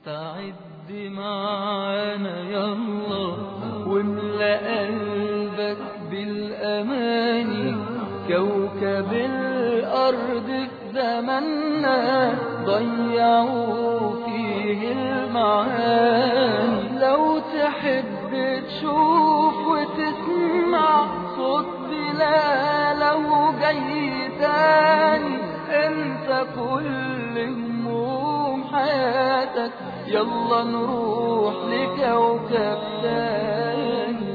استعد معانا يلا واملأ قلبك بالأماني كوكب الأرض في زماننا ضيعوا فيه المعاني لو تحب تشوف وتسمع صوت بلاله جاي تاني انت كل هموم حياتك يلا نروح لكوكب تاني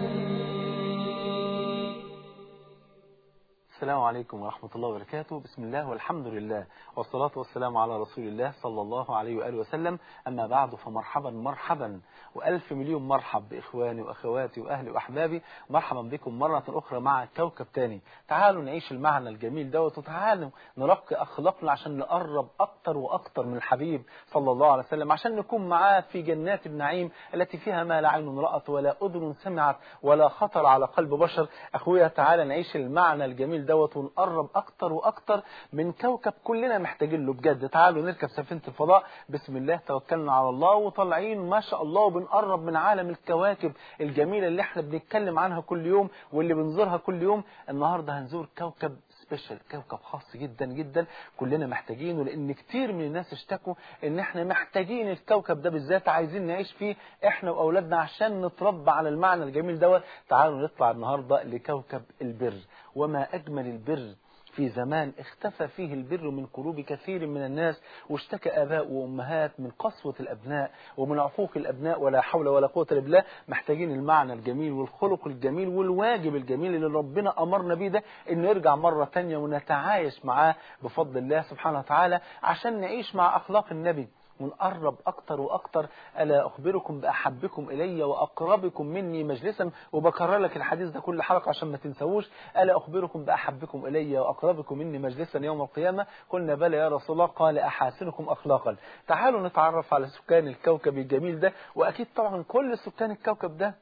السلام عليكم ورحمة الله وبركاته بسم الله والحمد لله والصلاة والسلام على رسول الله صلى الله عليه وآله وسلم أما بعد فمرحبا مرحبا وألف مليون مرحب بإخواني وأخواتي وأهلي وأحبابي مرحبا بكم مرة أخرى مع كوكب تاني تعالوا نعيش المعنى الجميل دوت وتعالوا نرقي أخلاقنا عشان نقرب أكتر وأكتر من الحبيب صلى الله عليه وسلم عشان نكون معاه في جنات النعيم التي فيها ما لا عين رأت ولا أذن سمعت ولا خطر على قلب بشر أخويا تعالى نعيش المعنى الجميل دوت ونقرب أكتر وأكتر من كوكب كلنا محتاجين له بجد تعالوا نركب سفينة الفضاء بسم الله توكلنا على الله وطالعين ما شاء الله وبنقرب من عالم الكواكب الجميلة اللي احنا بنتكلم عنها كل يوم واللي بنزورها كل يوم النهاردة هنزور كوكب سبيشال كوكب خاص جدا جدا كلنا محتاجينه لان كتير من الناس اشتكوا ان احنا محتاجين الكوكب ده بالذات عايزين نعيش فيه احنا واولادنا عشان نتربى على المعنى الجميل دوت تعالوا نطلع النهارده لكوكب البر وما اجمل البر في زمان اختفى فيه البر من قلوب كثير من الناس واشتكى آباء وأمهات من قسوة الأبناء ومن عقوق الأبناء ولا حول ولا قوة إلا بالله محتاجين المعنى الجميل والخلق الجميل والواجب الجميل اللي ربنا أمرنا بيه ده إنه يرجع مرة تانية ونتعايش معاه بفضل الله سبحانه وتعالى عشان نعيش مع أخلاق النبي ونقرب أكتر وأكتر ألا أخبركم بأحبكم إلي وأقربكم مني مجلسا وبكرر لك الحديث ده كل حلقة عشان ما تنسوش ألا أخبركم بأحبكم إلي وأقربكم مني مجلسا يوم القيامة قلنا بلى يا رسول الله قال أحاسنكم أخلاقا تعالوا نتعرف على سكان الكوكب الجميل ده وأكيد طبعا كل سكان الكوكب ده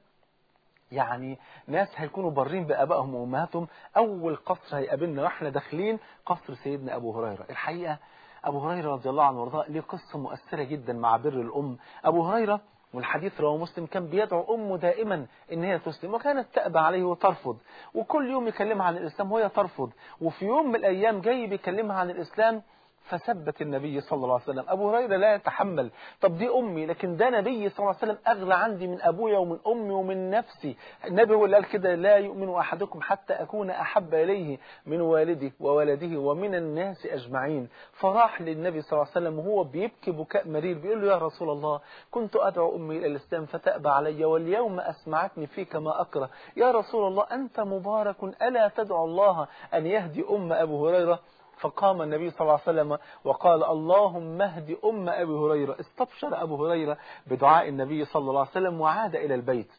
يعني ناس هيكونوا بارين بآبائهم وأمهاتهم أول قصر هيقابلنا وإحنا داخلين قصر سيدنا أبو هريرة الحقيقة أبو هريرة رضي الله عنه وارضاه ليه قصة مؤثرة جدا مع بر الأم أبو هريرة والحديث رواه مسلم كان بيدعو أمه دائما إن هي تسلم وكانت تأبى عليه وترفض وكل يوم يكلمها عن الإسلام وهي ترفض وفي يوم من الأيام جاي بيكلمها عن الإسلام فثبت النبي صلى الله عليه وسلم أبو هريرة لا يتحمل طب دي أمي لكن ده نبي صلى الله عليه وسلم أغلى عندي من أبويا ومن أمي ومن نفسي النبي هو اللي قال كده لا يؤمن أحدكم حتى أكون أحب إليه من والده وولده ومن الناس أجمعين فراح للنبي صلى الله عليه وسلم وهو بيبكي بكاء مرير بيقول له يا رسول الله كنت أدعو أمي إلى الإسلام فتأبى علي واليوم أسمعتني فيك ما أكره يا رسول الله أنت مبارك ألا تدعو الله أن يهدي أم أبو هريرة فقام النبي صلى الله عليه وسلم وقال اللهم اهد أم أبي هريرة استبشر أبو هريرة بدعاء النبي صلى الله عليه وسلم وعاد إلى البيت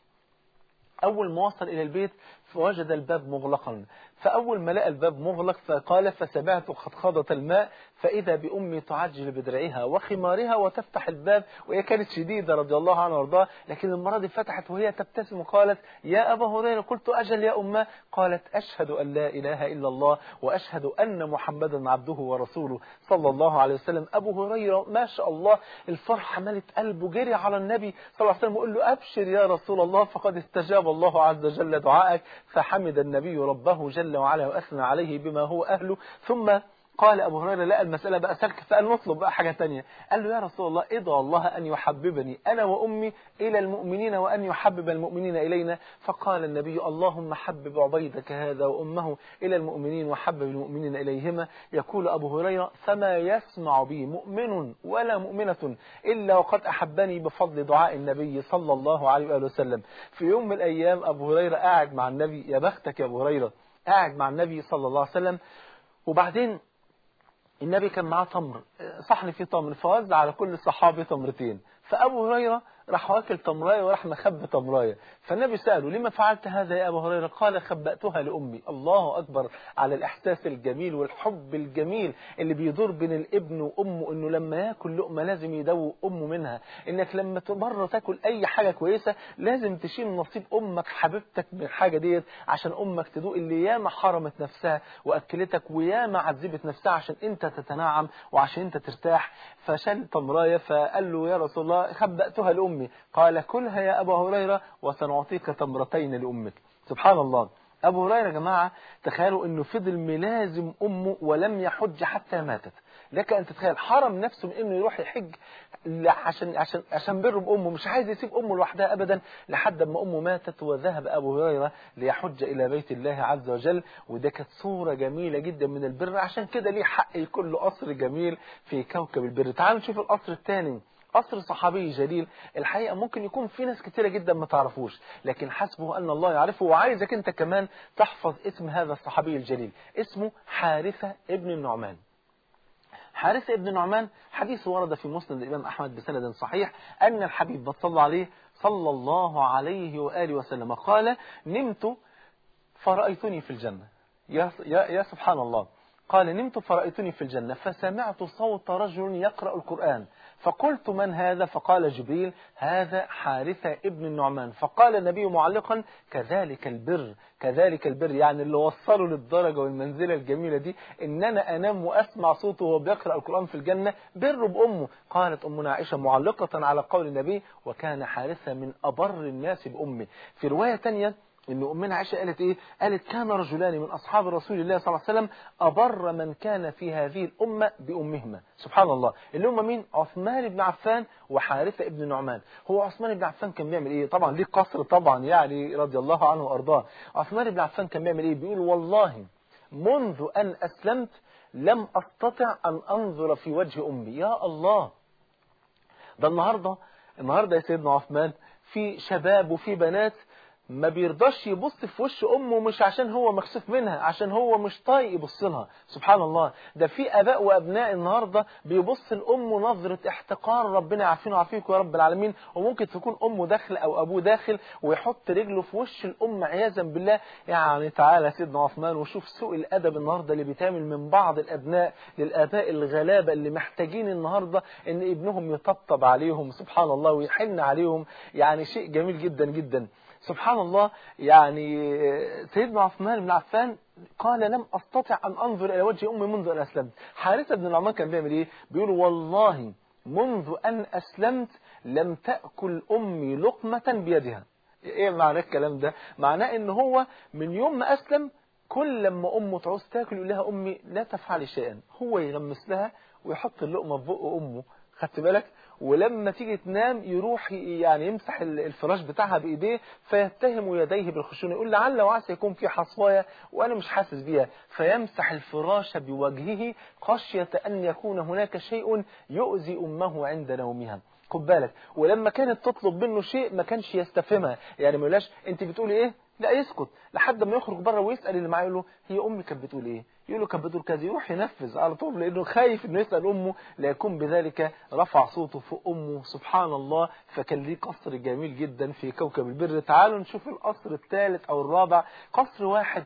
أول ما وصل إلى البيت فوجد الباب مغلقا فأول ما لقى الباب مغلق فقال فسمعت خطخضة الماء فإذا بأمي تعجل بدرعها وخمارها وتفتح الباب وهي كانت شديدة رضي الله عنها وارضاها لكن المرة دي فتحت وهي تبتسم وقالت يا أبا هريرة قلت أجل يا أمه قالت أشهد أن لا إله إلا الله وأشهد أن محمدا عبده ورسوله صلى الله عليه وسلم أبو هريرة ما شاء الله الفرحة ملت قلبه جري على النبي صلى الله عليه وسلم وقال له أبشر يا رسول الله فقد استجاب الله عز وجل دعائك فحمد النبي ربه جل وعلا وأثنى عليه بما هو أهله ثم قال أبو هريرة لا المسألة بقى سلك فقال نطلب بقى حاجة تانية قال له يا رسول الله ادعو الله أن يحببني أنا وأمي إلى المؤمنين وأن يحبب المؤمنين إلينا فقال النبي اللهم حبب عبيدك هذا وأمه إلى المؤمنين وحبب المؤمنين إليهما يقول أبو هريرة فما يسمع بي مؤمن ولا مؤمنة إلا وقد أحبني بفضل دعاء النبي صلى الله عليه وآله وسلم في يوم من الأيام أبو هريرة قاعد مع النبي يا بختك يا أبو هريرة قاعد مع النبي صلى الله عليه وسلم وبعدين النبي كان معاه تمر صحن فيه تمر فوزع على كل صحابي تمرتين فأبو هريرة راح واكل تمرايه وراح مخبي تمرايه فالنبي سأله لما فعلت هذا يا أبا هريرة قال خبأتها لأمي الله أكبر على الإحساس الجميل والحب الجميل اللي بيدور بين الابن وأمه إنه لما ياكل لقمة لازم يدوق أمه منها إنك لما مرة تاكل أي حاجة كويسة لازم تشيل نصيب أمك حبيبتك من الحاجة ديت عشان أمك تدوق اللي ياما حرمت نفسها وأكلتك وياما عذبت نفسها عشان أنت تتنعم وعشان أنت ترتاح فشال تمراية فقال له يا رسول الله خبأتها لأمي قال كلها يا أبا هريرة وسنعطيك تمرتين لأمك سبحان الله أبو هريرة يا جماعة تخيلوا أنه فضل ملازم أمه ولم يحج حتى ماتت لك أن تتخيل حرم نفسه من أنه يروح يحج عشان عشان عشان بره بأمه مش عايز يسيب أمه لوحدها أبدا لحد ما أمه ماتت وذهب أبو هريرة ليحج إلى بيت الله عز وجل وده كانت صورة جميلة جدا من البر عشان كده ليه حق يكون له قصر جميل في كوكب البر تعالوا نشوف القصر الثاني قصر صحابي جليل الحقيقة ممكن يكون في ناس كتيرة جدا ما تعرفوش لكن حسبه أن الله يعرفه وعايزك أنت كمان تحفظ اسم هذا الصحابي الجليل اسمه حارثة ابن النعمان حارثة ابن النعمان حديث ورد في مسند الإمام أحمد بسند صحيح أن الحبيب صلى عليه صلى الله عليه وآله وسلم قال نمت فرأيتني في الجنة يا, يا, يا سبحان الله قال نمت فرأيتني في الجنة فسمعت صوت رجل يقرأ القرآن فقلت من هذا فقال جبريل هذا حارثة ابن النعمان فقال النبي معلقا كذلك البر كذلك البر يعني اللي وصله للدرجة والمنزلة الجميلة دي ان انا انام واسمع صوته وهو بيقرأ القرآن في الجنة بر بأمه قالت أمنا عائشة معلقة على قول النبي وكان حارثة من أبر الناس بأمه في رواية تانية ان امنا عائشه قالت ايه قالت كان رجلان من اصحاب رسول الله صلى الله عليه وسلم ابر من كان في هذه الامه بامهما سبحان الله اللي هم مين عثمان بن عفان وحارثه ابن نعمان هو عثمان بن عفان كان بيعمل ايه طبعا ليه قصر طبعا يعني رضي الله عنه وارضاه عثمان بن عفان كان بيعمل ايه بيقول والله منذ ان اسلمت لم استطع ان انظر في وجه امي يا الله ده النهارده النهارده يا سيدنا عثمان في شباب وفي بنات ما بيرضاش يبص في وش امه مش عشان هو مكسوف منها عشان هو مش طايق يبص لها سبحان الله ده في اباء وابناء النهارده بيبص لامه نظره احتقار ربنا يعافينا ويعافيكم يا رب العالمين وممكن تكون امه داخل او ابوه داخل ويحط رجله في وش الام عياذا بالله يعني تعالى سيدنا عثمان وشوف سوء الادب النهارده اللي بيتعمل من بعض الابناء للاباء الغلابه اللي محتاجين النهارده ان ابنهم يطبطب عليهم سبحان الله ويحن عليهم يعني شيء جميل جدا جدا سبحان الله يعني سيدنا عثمان بن عفان قال لم أستطع أن أنظر إلى وجه أمي منذ أن أسلمت حارثة بن النعمان كان بيعمل إيه بيقول والله منذ أن أسلمت لم تأكل أمي لقمة بيدها إيه معنى الكلام ده معناه إن هو من يوم ما أسلم كل لما أمه تعوز تاكل يقول لها أمي لا تفعلي شيئا هو يغمس لها ويحط اللقمة في بق أمه خدت بالك ولما تيجي تنام يروح يعني يمسح الفراش بتاعها بايديه فيتهم يديه بالخشونه يقول لعل وعسى يكون في حصوايه وانا مش حاسس بيها فيمسح الفراش بوجهه خشيه ان يكون هناك شيء يؤذي امه عند نومها خد بالك ولما كانت تطلب منه شيء ما كانش يستفهمها يعني ما يقولهاش انت بتقولي ايه لا يسكت لحد ما يخرج بره ويسال اللي معاه يقول له هي امي كانت بتقول ايه يقول له كانت بتقول كذا يروح ينفذ على طول لانه خايف انه يسال امه ليكون بذلك رفع صوته فوق امه سبحان الله فكان ليه قصر جميل جدا في كوكب البر تعالوا نشوف القصر الثالث او الرابع قصر واحد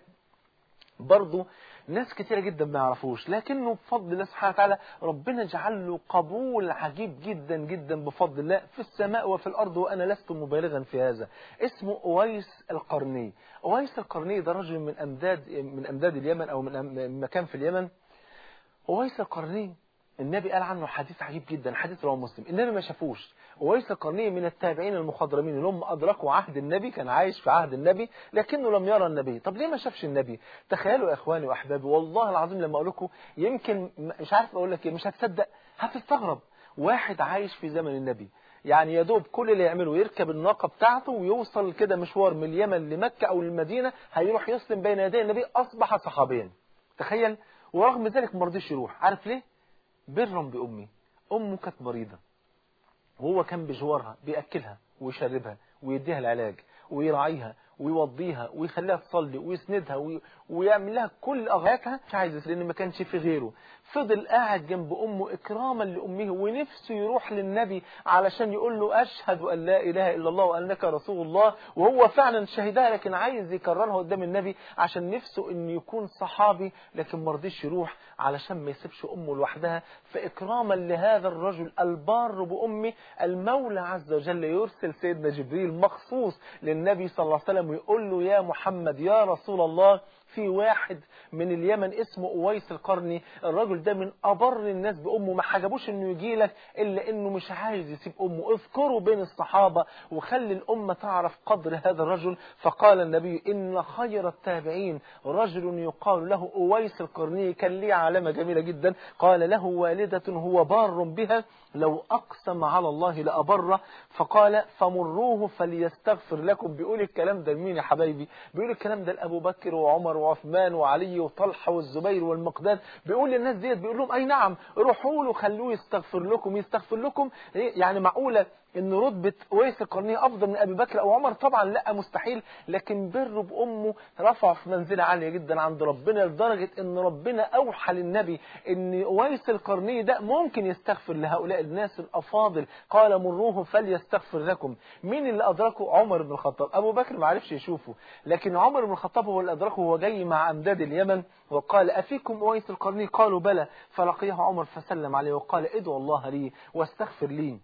برضه ناس كتيرة جدا ما يعرفوش لكنه بفضل الله سبحانه وتعالى ربنا جعل له قبول عجيب جدا جدا بفضل الله في السماء وفي الأرض وأنا لست مبالغا في هذا اسمه أويس القرني أويس القرني ده رجل من أمداد من أمداد اليمن أو من مكان في اليمن أويس القرني النبي قال عنه حديث عجيب جدا حديث رواه مسلم النبي ما شافوش وويس القرني من التابعين المخضرمين اللي هم أدركوا عهد النبي كان عايش في عهد النبي لكنه لم يرى النبي طب ليه ما شافش النبي تخيلوا يا إخواني وأحبابي والله العظيم لما أقول لكم يمكن مش عارف أقول لك إيه مش هتصدق هتستغرب واحد عايش في زمن النبي يعني يا دوب كل اللي يعمله يركب الناقة بتاعته ويوصل كده مشوار من اليمن لمكة أو المدينة هيروح يسلم بين يدي النبي أصبح صحابيا تخيل ورغم ذلك ما رضيش يروح عارف ليه برا بأمي أمه كانت مريضة وهو كان بجوارها بيأكلها ويشربها ويديها العلاج ويراعيها ويوضيها ويخليها تصلي ويسندها وي... ويعمل لها كل اغراضها مش عايز لان ما كانش في غيره فضل قاعد جنب امه اكراما لامه ونفسه يروح للنبي علشان يقول له اشهد ان لا اله الا الله وانك رسول الله وهو فعلا شهدها لكن عايز يكررها قدام النبي عشان نفسه ان يكون صحابي لكن ما رضيش يروح علشان ما يسيبش امه لوحدها فاكراما لهذا الرجل البار بامه المولى عز وجل يرسل سيدنا جبريل مخصوص للنبي صلى الله عليه وسلم ويقول له يا محمد يا رسول الله في واحد من اليمن اسمه أويس القرني الرجل ده من أبر الناس بأمه ما حجبوش انه يجي لك إلا انه مش عايز يسيب أمه اذكروا بين الصحابة وخلي الأمة تعرف قدر هذا الرجل فقال النبي إن خير التابعين رجل يقال له أويس القرني كان ليه علامة جميلة جدا قال له والدة هو بار بها لو أقسم على الله لأبره فقال فمروه فليستغفر لكم بيقول الكلام ده لمين يا حبايبي بيقول الكلام ده لأبو بكر وعمر وعثمان وعلي وطلحة والزبير والمقداد بيقول للناس ديت بيقول لهم أي نعم روحوا له خلوه يستغفر لكم يستغفر لكم يعني معقولة ان رتبة ويس القرنية افضل من ابي بكر او عمر طبعا لا مستحيل لكن بره بامه رفعه في منزلة عالية جدا عند ربنا لدرجة ان ربنا اوحى للنبي ان ويس القرني ده ممكن يستغفر لهؤلاء الناس الافاضل قال مروه فليستغفر لكم مين اللي ادركه عمر بن الخطاب ابو بكر ما عرفش يشوفه لكن عمر بن الخطاب هو اللي ادركه وهو جاي مع امداد اليمن وقال افيكم ويس القرني قالوا بلى فلقيه عمر فسلم عليه وقال ادعوا الله لي واستغفر لي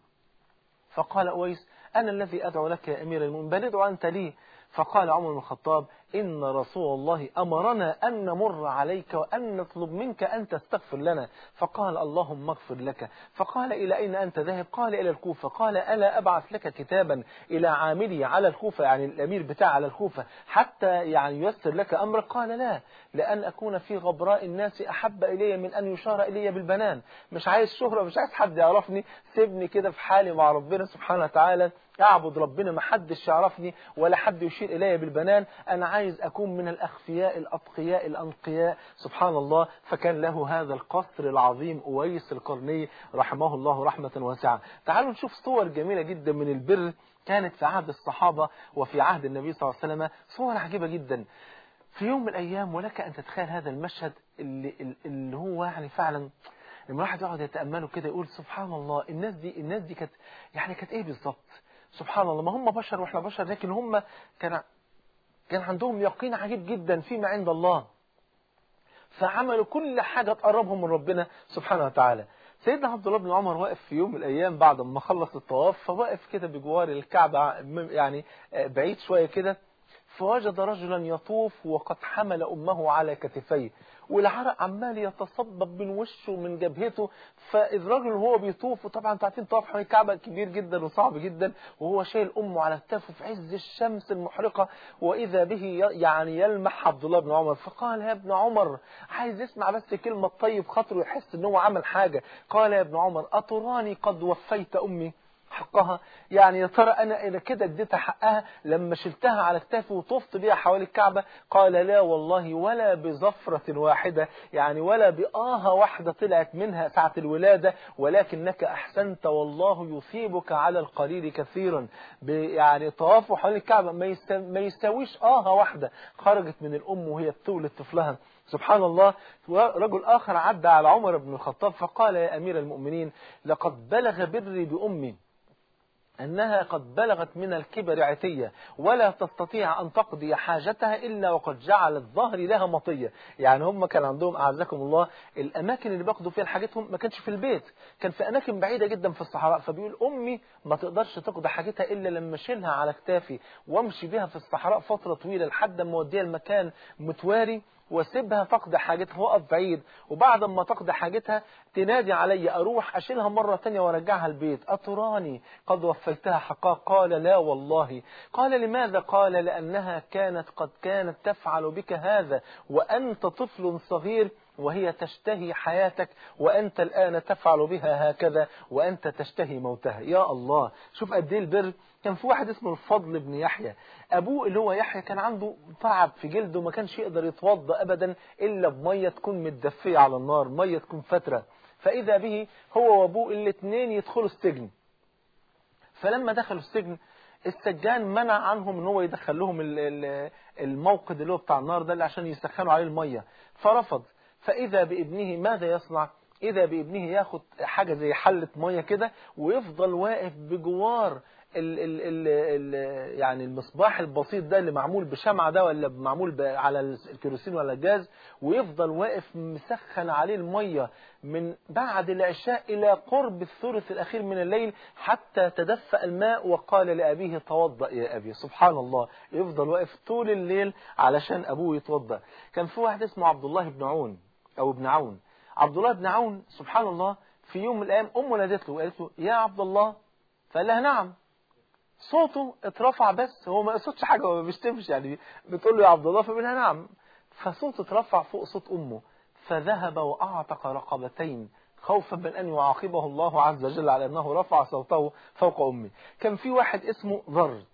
فقال أويس أنا الذي أدعو لك يا أمير المؤمنين بل ادعو أنت لي فقال عمر بن الخطاب إن رسول الله أمرنا أن نمر عليك وأن نطلب منك أن تستغفر لنا فقال اللهم اغفر لك فقال إلى أين أنت ذاهب قال إلى الكوفة قال ألا أبعث لك كتابا إلى عاملي على الكوفة يعني الأمير بتاع على الكوفة حتى يعني ييسر لك أمرك قال لا لأن أكون في غبراء الناس أحب إلي من أن يشار إلي بالبنان مش عايز شهرة مش عايز حد يعرفني سيبني كده في حالي مع ربنا سبحانه وتعالى أعبد ربنا ما حدش يعرفني ولا حد يشير إلي بالبنان أنا عايز أكون من الأخفياء الأتقياء الأنقياء سبحان الله فكان له هذا القصر العظيم أويس القرني رحمه الله رحمة واسعة تعالوا نشوف صور جميلة جدا من البر كانت في عهد الصحابة وفي عهد النبي صلى الله عليه وسلم صور عجيبة جدا في يوم من الأيام ولك أن تتخيل هذا المشهد اللي, اللي هو يعني فعلا لما الواحد يقعد يتأمله كده يقول سبحان الله الناس دي الناس دي كانت يعني كانت ايه بالظبط سبحان الله ما هم بشر واحنا بشر لكن هم كان كان عندهم يقين عجيب جدا فيما عند الله فعملوا كل حاجة تقربهم من ربنا سبحانه وتعالى سيدنا عبد الله بن عمر واقف في يوم من الأيام بعد ما خلص الطواف فواقف كده بجوار الكعبة يعني بعيد شوية كده فوجد رجلا يطوف وقد حمل أمه على كتفيه والعرق عمال يتصبب من وشه ومن جبهته فالراجل وهو بيطوف وطبعا انتوا عارفين طواف حوالين الكعبه كبير جدا وصعب جدا وهو شايل امه على كتافه في عز الشمس المحرقه واذا به يعني يلمح عبد الله بن عمر فقال يا ابن عمر عايز يسمع بس كلمه طيب خاطره يحس ان هو عمل حاجه قال يا ابن عمر اتراني قد وفيت امي حقها يعني يا ترى انا اذا كده اديتها حقها لما شلتها على كتافي وطفت بيها حوالي الكعبة قال لا والله ولا بزفرة واحدة يعني ولا بآهة واحدة طلعت منها ساعة الولادة ولكنك أحسنت والله يثيبك على القليل كثيرا يعني طوافه حوالين الكعبة ما يساويش آهة واحدة خرجت من الأم وهي بتولد طفلها سبحان الله رجل آخر عدى على عمر بن الخطاب فقال يا أمير المؤمنين لقد بلغ بري بأمي أنها قد بلغت من الكبر عتية ولا تستطيع أن تقضي حاجتها إلا وقد جعلت ظهري لها مطية يعني هم كان عندهم أعزكم الله الأماكن اللي بياخدوا فيها حاجتهم ما كانش في البيت كان في أماكن بعيدة جدا في الصحراء فبيقول أمي ما تقدرش تقضي حاجتها إلا لما أشيلها على كتافي وامشي بها في الصحراء فترة طويلة لحد ما اوديها المكان متواري واسيبها تقضي حاجتها وقف بعيد وبعد ما تقضي حاجتها تنادي علي اروح اشيلها مرة تانية وارجعها البيت اتراني قد وفيتها حقا قال لا والله قال لماذا قال لانها كانت قد كانت تفعل بك هذا وانت طفل صغير وهي تشتهي حياتك وأنت الآن تفعل بها هكذا وأنت تشتهي موتها يا الله شوف قد ايه البر كان في واحد اسمه الفضل بن يحيى أبوه اللي هو يحيى كان عنده تعب في جلده ما كانش يقدر يتوضأ أبدا إلا بمية تكون متدفية على النار مية تكون فترة فإذا به هو وأبوه الاثنين يدخلوا السجن فلما دخلوا السجن السجان منع عنهم ان هو يدخل لهم ال- ال- الموقد اللي هو بتاع النار ده اللي عشان يسخنوا عليه الميه فرفض فاذا بابنه ماذا يصنع اذا بابنه ياخد حاجه زي حله ميه كده ويفضل واقف بجوار ال ال ال ال يعني المصباح البسيط ده اللي معمول بشمعة ده ولا معمول ب- على الكيروسين ولا الجاز ويفضل واقف مسخن عليه المية من بعد العشاء إلى قرب الثلث الأخير من الليل حتى تدفأ الماء وقال لأبيه توضأ يا أبي سبحان الله يفضل واقف طول الليل علشان أبوه يتوضأ كان في واحد اسمه عبد الله بن عون أو ابن عون عبد الله بن عون سبحان الله في يوم من الأيام أمه نادت له وقالت له يا عبد الله فقال لها نعم صوته اترفع بس هو ما يقصدش حاجه هو ما بيشتمش يعني بتقول له يا عبد الله فبيقول لها نعم فصوته اترفع فوق صوت امه فذهب واعتق رقبتين خوفا من ان يعاقبه الله عز وجل على انه رفع صوته فوق امه كان في واحد اسمه ذر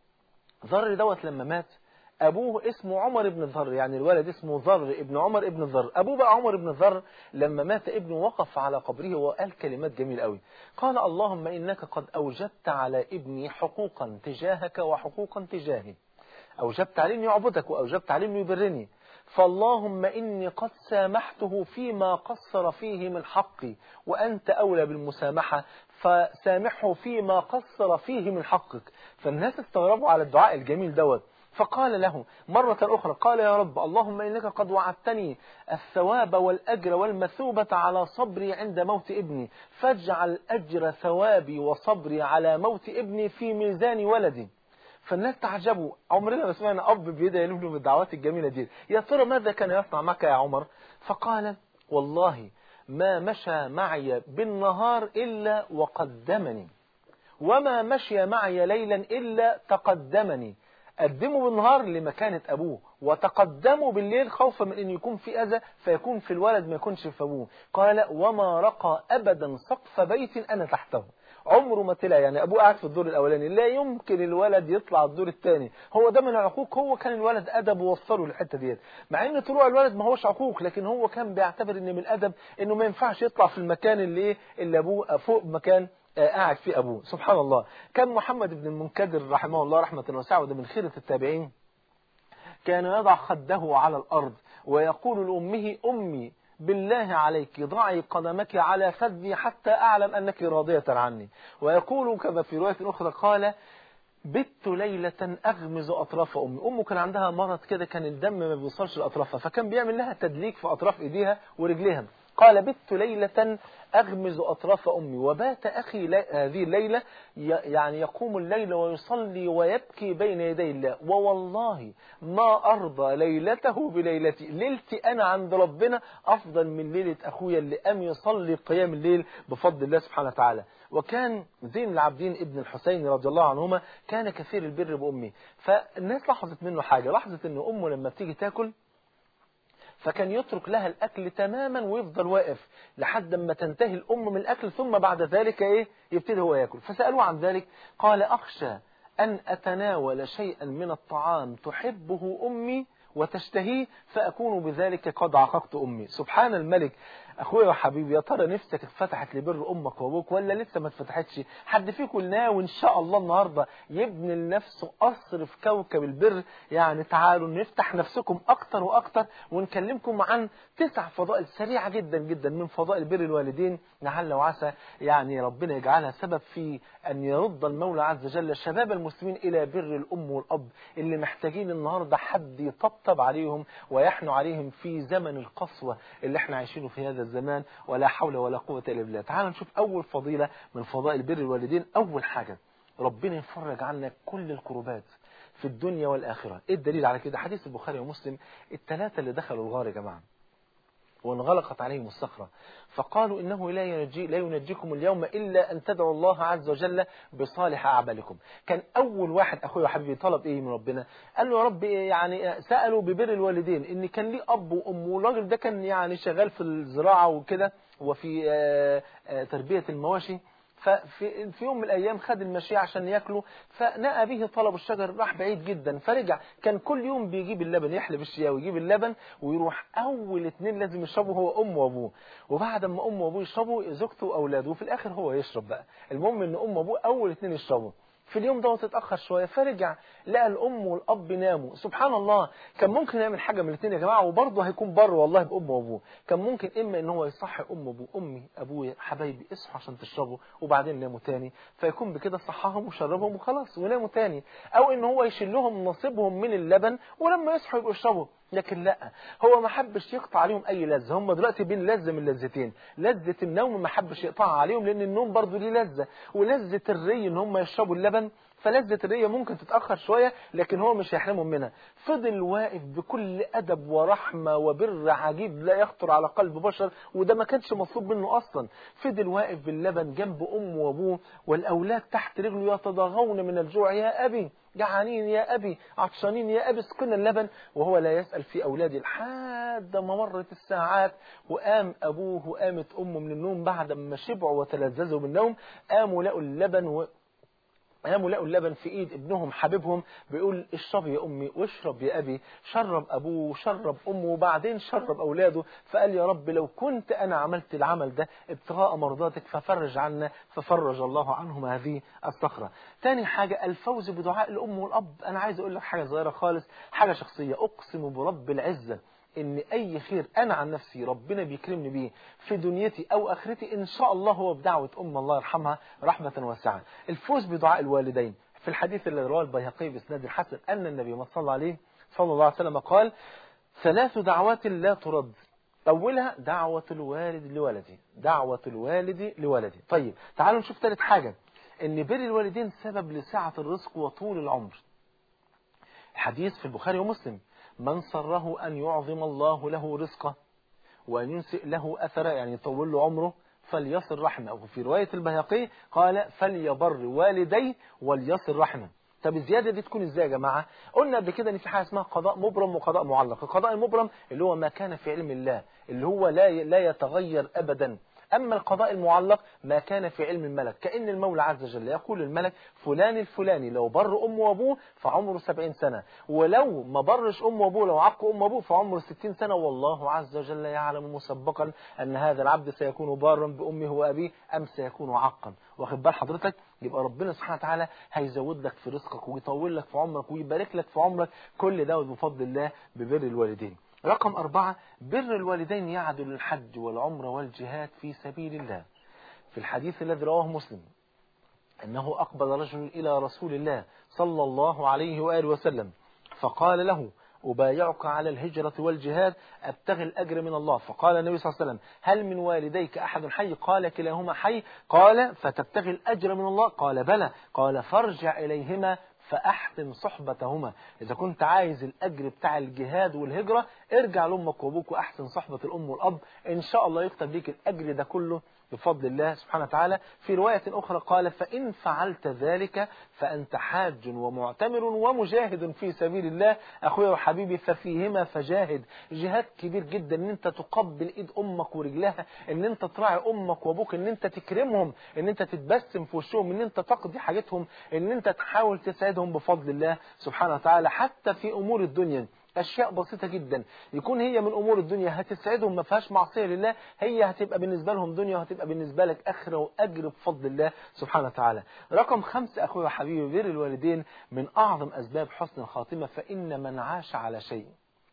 ذر دوت لما مات ابوه اسمه عمر بن ذر يعني الولد اسمه ذر ابن عمر ابن ذر ابوه بقى عمر بن ذر لما مات ابنه وقف على قبره وقال كلمات جميله قوي قال اللهم انك قد اوجبت على ابني حقوقا تجاهك وحقوقا تجاهي اوجبت عليه ان يعبدك واوجبت عليه انه يبرني فاللهم إني قد سامحته فيما قصر فيه من حقي وأنت أولى بالمسامحة فسامحه فيما قصر فيه من حقك فالناس استغربوا على الدعاء الجميل دوت فقال له مرة أخرى قال يا رب اللهم إنك قد وعدتني الثواب والأجر والمثوبة على صبري عند موت ابني فاجعل أجر ثوابي وصبري على موت ابني في ميزان ولدي فالناس تعجبوا عمرنا ما سمعنا أب بيدعي له بالدعوات الجميلة دي يا ترى ماذا كان يصنع معك يا عمر فقال والله ما مشى معي بالنهار إلا وقدمني وما مشي معي ليلا إلا تقدمني قدموا بالنهار لمكانة أبوه وتقدموا بالليل خوفا من أن يكون في أذى فيكون في الولد ما يكونش في أبوه قال وما رقى أبدا سقف بيت أنا تحته عمره ما طلع يعني ابوه قاعد في الدور الاولاني لا يمكن الولد يطلع الدور الثاني هو ده من العقوق هو كان الولد ادب ووصله للحته ديت مع ان طلوع الولد ما هوش عقوق لكن هو كان بيعتبر ان من الادب انه ما ينفعش يطلع في المكان اللي ايه اللي ابوه فوق مكان قاعد فيه ابوه سبحان الله كان محمد بن المنكدر رحمه الله رحمه واسعه وده من خيره التابعين كان يضع خده على الارض ويقول لامه امي بالله عليك ضعي قدمك على خدي حتى أعلم أنك راضية عني ويقول كما في رواية أخرى قال بت ليلة أغمز أطراف أمي أمه كان عندها مرض كده كان الدم ما بيوصلش لأطرافها فكان بيعمل لها تدليك في أطراف إيديها ورجليها قال بت ليلة أغمز أطراف أمي وبات أخي لي... هذه الليلة ي... يعني يقوم الليل ويصلي ويبكي بين يدي الله ووالله ما أرضى ليلته بليلتي ليلتي أنا عند ربنا أفضل من ليلة أخويا اللي قام يصلي قيام الليل بفضل الله سبحانه وتعالى وكان زين العابدين ابن الحسين رضي الله عنهما كان كثير البر بأمه فالناس لاحظت منه حاجة لاحظت أن أمه لما بتيجي تاكل فكان يترك لها الأكل تماما ويفضل واقف لحد ما تنتهي الأم من الأكل ثم بعد ذلك إيه يبتدي هو يأكل فسألوه عن ذلك قال أخشى أن أتناول شيئا من الطعام تحبه أمي وتشتهيه فأكون بذلك قد عققت أمي سبحان الملك أخويا وحبيبي يا ترى نفسك اتفتحت لبر أمك وأبوك ولا لسه ما اتفتحتش حد فيكم ناوي إن شاء الله النهاردة يبني لنفسه قصر في كوكب البر يعني تعالوا نفتح نفسكم أكتر وأكتر ونكلمكم عن تسع فضائل سريعة جدا جدا من فضائل بر الوالدين لعل وعسى يعني ربنا يجعلها سبب في أن يرد المولى عز وجل شباب المسلمين إلى بر الأم والأب اللي محتاجين النهاردة حد يطبطب عليهم ويحنو عليهم في زمن القسوة اللي احنا عايشينه في هذا الزمان ولا حول ولا قوة إلا بالله تعالوا نشوف أول فضيلة من فضائل بر الوالدين أول حاجة ربنا يفرج عنا كل الكروبات في الدنيا والآخرة إيه الدليل على كده حديث البخاري ومسلم الثلاثة اللي دخلوا الغار يا جماعة وانغلقت عليهم الصخرة فقالوا إنه لا, ينجي لا ينجيكم اليوم إلا أن تدعوا الله عز وجل بصالح أعمالكم كان أول واحد أخوي وحبيبي طلب إيه من ربنا قال له يا رب يعني سألوا ببر الوالدين إن كان ليه أب وأم والراجل ده كان يعني شغال في الزراعة وكده وفي تربية المواشي ففي في يوم من الايام خد المشي عشان ياكله فنأى به طلب الشجر راح بعيد جدا فرجع كان كل يوم بيجيب اللبن يحلب الشياه ويجيب اللبن ويروح اول اتنين لازم يشربوا هو امه وابوه وبعد ما امه وابوه يشربوا زوجته واولاده وفي الاخر هو يشرب بقى المهم ان امه وابوه اول اتنين يشربوا في اليوم دوت اتأخر شوية فرجع لقى الأم والأب ناموا سبحان الله كان ممكن يعمل حاجة من الاثنين يا جماعة وبرضه هيكون بر والله بأمه وأبوه كان ممكن إما إن هو يصحي أم وأبوه أمي أبويا حبايبي اصحوا عشان تشربوا وبعدين ناموا تاني فيكون بكده صحاهم وشربهم وخلاص وناموا تاني أو إن هو يشيل لهم نصيبهم من اللبن ولما يصحوا يبقوا يشربوا لكن لا هو ما حبش يقطع عليهم اي لذه هم دلوقتي بين لذه من لذتين لذه النوم ما حبش يقطعها عليهم لان النوم برضه ليه لذه ولذه الري ان هم يشربوا اللبن فلذة الرية ممكن تتأخر شوية لكن هو مش هيحرمهم منها فضل واقف بكل أدب ورحمة وبر عجيب لا يخطر على قلب بشر وده ما كانش مطلوب منه أصلا فضل واقف باللبن جنب أمه وأبوه والأولاد تحت رجله يتضاغون من الجوع يا أبي جعانين يا أبي عطشانين يا أبي اسقنا اللبن وهو لا يسأل في أولاده لحد ما مرت الساعات وقام أبوه وقامت أمه من النوم بعد ما شبعوا وتلذذوا بالنوم قاموا لقوا اللبن و... قاموا لقوا اللبن في ايد ابنهم حبيبهم بيقول اشرب يا امي واشرب يا ابي شرب ابوه وشرب امه وبعدين شرب اولاده فقال يا رب لو كنت انا عملت العمل ده ابتغاء مرضاتك ففرج عنا ففرج الله عنهم هذه الصخره تاني حاجه الفوز بدعاء الام والاب انا عايز اقول لك حاجه صغيره خالص حاجه شخصيه اقسم برب العزه ان اي خير انا عن نفسي ربنا بيكرمني بيه في دنيتي او اخرتي ان شاء الله هو بدعوة ام الله يرحمها رحمة واسعة الفوز بدعاء الوالدين في الحديث اللي رواه البيهقي باسناد الحسن ان النبي ما صلى عليه صلى الله عليه وسلم قال ثلاث دعوات لا ترد اولها دعوة الوالد لولده دعوة الوالد لولده طيب تعالوا نشوف ثالث حاجة ان بر الوالدين سبب لسعة الرزق وطول العمر الحديث في البخاري ومسلم من سره أن يعظم الله له رزقه وأن ينسئ له أثره يعني يطول له عمره فليصل رحمه وفي رواية البيهقي قال فليبر والديه وليصل رحمه طب الزيادة دي تكون ازاي يا جماعة قلنا قبل كده ان في حاجة اسمها قضاء مبرم وقضاء معلق القضاء المبرم اللي هو ما كان في علم الله اللي هو لا لا يتغير أبدا أما القضاء المعلق ما كان في علم الملك كأن المولى عز وجل يقول الملك فلان الفلاني لو بر أمه وأبوه فعمره سبعين سنة ولو ما برش أمه وأبوه لو عق أمه وأبوه فعمره ستين سنة والله عز وجل يعلم مسبقا أن هذا العبد سيكون بارا بأمه وأبيه أم سيكون عقا واخد بال حضرتك يبقى ربنا سبحانه وتعالى هيزود لك في رزقك ويطول لك في عمرك ويبارك لك في عمرك كل ده بفضل الله ببر الوالدين رقم أربعة بر الوالدين يعدل الحج والعمر والجهاد في سبيل الله في الحديث الذي رواه مسلم أنه أقبل رجل إلى رسول الله صلى الله عليه وآله وسلم فقال له أبايعك على الهجرة والجهاد أبتغي الأجر من الله فقال النبي صلى الله عليه وسلم هل من والديك أحد حي قال كلاهما حي قال فتبتغي الأجر من الله قال بلى قال فارجع إليهما فأحسن صحبتهما إذا كنت عايز الأجر بتاع الجهاد والهجرة ارجع لأمك وأبوك وأحسن صحبة الأم والأب إن شاء الله يكتب ليك الأجر ده كله بفضل الله سبحانه وتعالى في رواية أخرى قال فإن فعلت ذلك فأنت حاج ومعتمر ومجاهد في سبيل الله أخويا وحبيبي ففيهما فجاهد جهاد كبير جدا ان انت تقبل ايد امك ورجلها ان انت تراعي امك وابوك ان انت تكرمهم ان انت تتبسم في وشهم ان انت تقضي حاجتهم ان انت تحاول تساعدهم بفضل الله سبحانه وتعالى حتى في امور الدنيا أشياء بسيطة جدا يكون هي من أمور الدنيا هتسعدهم ما فيهاش معصية لله هي هتبقى بالنسبة لهم دنيا وهتبقى بالنسبة لك آخرة وأجر بفضل الله سبحانه وتعالى رقم خمسة أخوي وحبيبي بر الوالدين من أعظم أسباب حسن الخاتمة فإن من عاش على شيء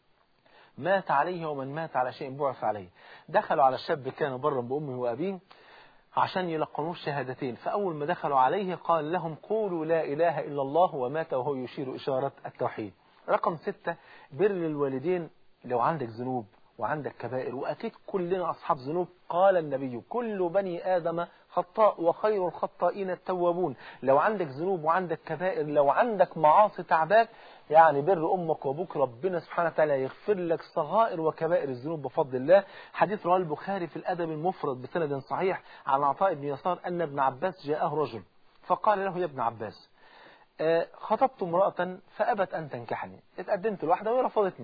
مات عليه ومن مات على شيء بعث عليه دخلوا على شاب كان برا بأمه وأبيه عشان يلقنوه الشهادتين فأول ما دخلوا عليه قال لهم قولوا لا إله إلا الله ومات وهو يشير إشارة التوحيد رقم ستة بر الوالدين لو عندك ذنوب وعندك كبائر وأكيد كلنا أصحاب ذنوب قال النبي كل بني آدم خطاء وخير الخطائين التوابون لو عندك ذنوب وعندك كبائر لو عندك معاصي تعباك يعني بر أمك وأبوك ربنا سبحانه وتعالى يغفر لك صغائر وكبائر الذنوب بفضل الله حديث رواه البخاري في الأدب المفرد بسند صحيح عن عطاء بن يسار أن ابن عباس جاءه رجل فقال له يا ابن عباس خطبت امرأة فأبت أن تنكحني اتقدمت لواحدة وهي رفضتني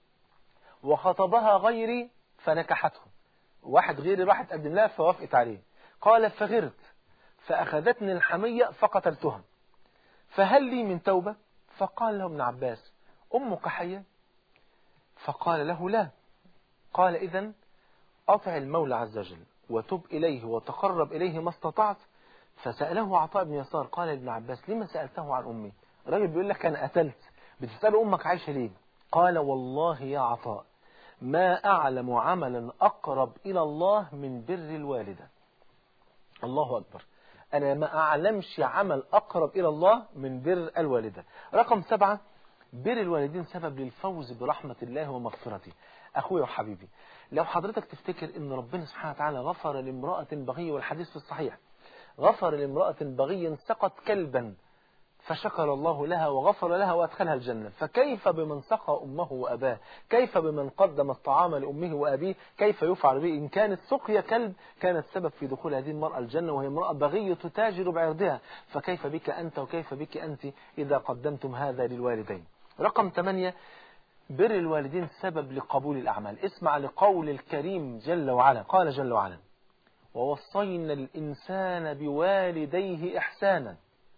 وخطبها غيري فنكحته واحد غيري راح اتقدم لها فوافقت عليه قال فغرت فأخذتني الحمية فقتلتها فهل لي من توبة فقال له ابن عباس أمك حية فقال له لا قال إذا أطع المولى عز وجل وتب إليه وتقرب إليه ما استطعت فسأله عطاء بن يسار قال ابن عباس لما سألته عن أمي الراجل بيقول لك أنا قتلت بتسأله أمك عايشة ليه قال والله يا عطاء ما أعلم عملا أقرب إلى الله من بر الوالدة الله أكبر أنا ما أعلمش عمل أقرب إلى الله من بر الوالدة رقم سبعة بر الوالدين سبب للفوز برحمة الله ومغفرته أخوي وحبيبي لو حضرتك تفتكر أن ربنا سبحانه وتعالى غفر لامرأة بغي والحديث في الصحيح غفر لامرأة بغي سقط كلبا فشكر الله لها وغفر لها وأدخلها الجنة فكيف بمن سقى أمه وأباه كيف بمن قدم الطعام لأمه وأبيه كيف يفعل به إن كانت سقيا كلب كانت سبب في دخول هذه المرأة الجنة وهي امرأة بغية تتاجر بعرضها فكيف بك أنت وكيف بك أنت إذا قدمتم هذا للوالدين رقم 8 بر الوالدين سبب لقبول الأعمال اسمع لقول الكريم جل وعلا قال جل وعلا ووصينا الإنسان بوالديه إحسانا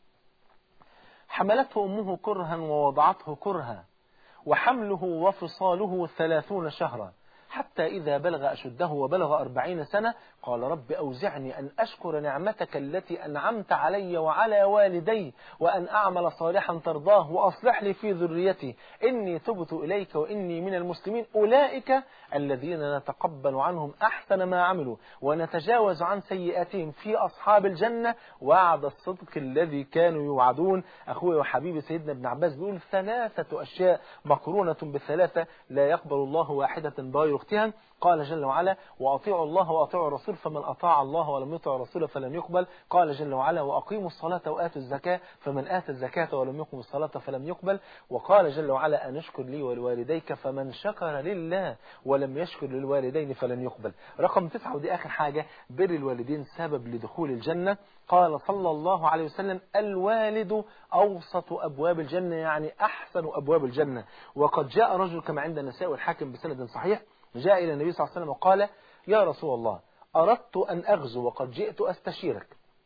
حملته أمه كرها ووضعته كرها وحمله وفصاله ثلاثون شهرا حتى إذا بلغ أشده وبلغ أربعين سنة قال رب أوزعني أن أشكر نعمتك التي أنعمت علي وعلى والدي وأن أعمل صالحا ترضاه وأصلح لي في ذريتي إني تبت إليك وإني من المسلمين أولئك الذين نتقبل عنهم أحسن ما عملوا ونتجاوز عن سيئاتهم في أصحاب الجنة وعد الصدق الذي كانوا يوعدون أخوي وحبيبي سيدنا ابن عباس بيقول ثلاثة أشياء مقرونة بثلاثة لا يقبل الله واحدة بغير اختها قال جل وعلا وأطيعوا الله وأطيعوا الرسول فمن أطاع الله ولم يطع الرسول فلن يقبل قال جل وعلا وأقيموا الصلاة وآتوا الزكاة فمن آتى الزكاة ولم يقم الصلاة فلم يقبل وقال جل وعلا أن اشكر لي ولوالديك فمن شكر لله ولم يشكر للوالدين فلن يقبل رقم تسعة ودي آخر حاجة بر الوالدين سبب لدخول الجنة قال صلى الله عليه وسلم الوالد أوسط أبواب الجنة يعني أحسن أبواب الجنة وقد جاء رجل كما عند النساء والحاكم بسند صحيح جاء إلى النبي صلى الله عليه وسلم وقال يا رسول الله أردت أن أغزو وقد جئت أستشيرك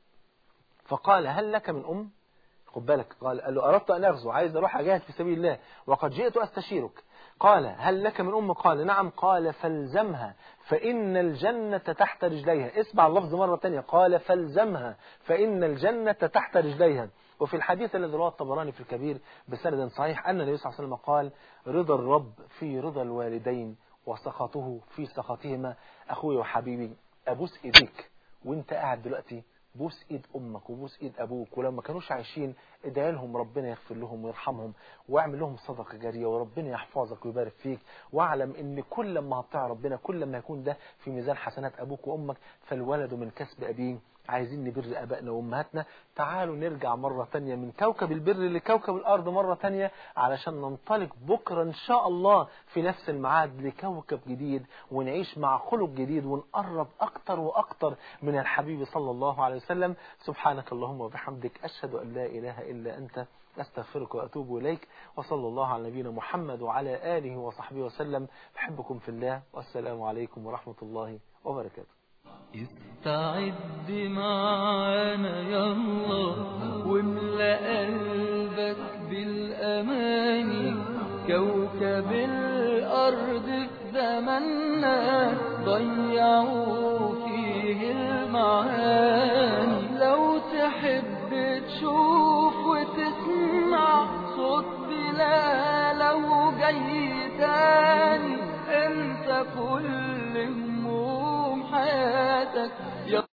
فقال هل لك من أم خد بالك قال, قال له أردت أن أغزو عايز أروح أجاهد في سبيل الله وقد جئت أستشيرك قال هل لك من أم قال نعم قال فالزمها فإن الجنة تحت رجليها اسمع اللفظ مرة تانية قال فالزمها فإن الجنة تحت رجليها وفي الحديث الذي رواه الطبراني في الكبير بسند صحيح أن النبي صلى الله عليه وسلم قال رضا الرب في رضا الوالدين وسخطه في سخطهما أخوي وحبيبي أبوس إيديك وانت قاعد دلوقتي بوس ايد امك وبوس ايد ابوك ولما كانوش عايشين ادعي لهم ربنا يغفر لهم ويرحمهم واعمل لهم صدقه جاريه وربنا يحفظك ويبارك فيك واعلم ان كل ما هتطيع ربنا كل ما يكون ده في ميزان حسنات ابوك وامك فالولد من كسب ابيه عايزين نبر ابائنا وامهاتنا تعالوا نرجع مرة تانية من كوكب البر لكوكب الارض مرة تانية علشان ننطلق بكرة ان شاء الله في نفس الميعاد لكوكب جديد ونعيش مع خلق جديد ونقرب اكتر واكتر من الحبيب صلى الله عليه وسلم سبحانك اللهم وبحمدك اشهد ان لا اله الا انت أستغفرك وأتوب إليك وصلى الله على نبينا محمد وعلى آله وصحبه وسلم بحبكم في الله والسلام عليكم ورحمة الله وبركاته استعد معانا يلا واملأ قلبك بالأماني كوكب الأرض في زماننا ضيعوا فيه المعاني لو تحب تشوف وتسمع صوت بلاله جاي تاني انت كل هموم حياتك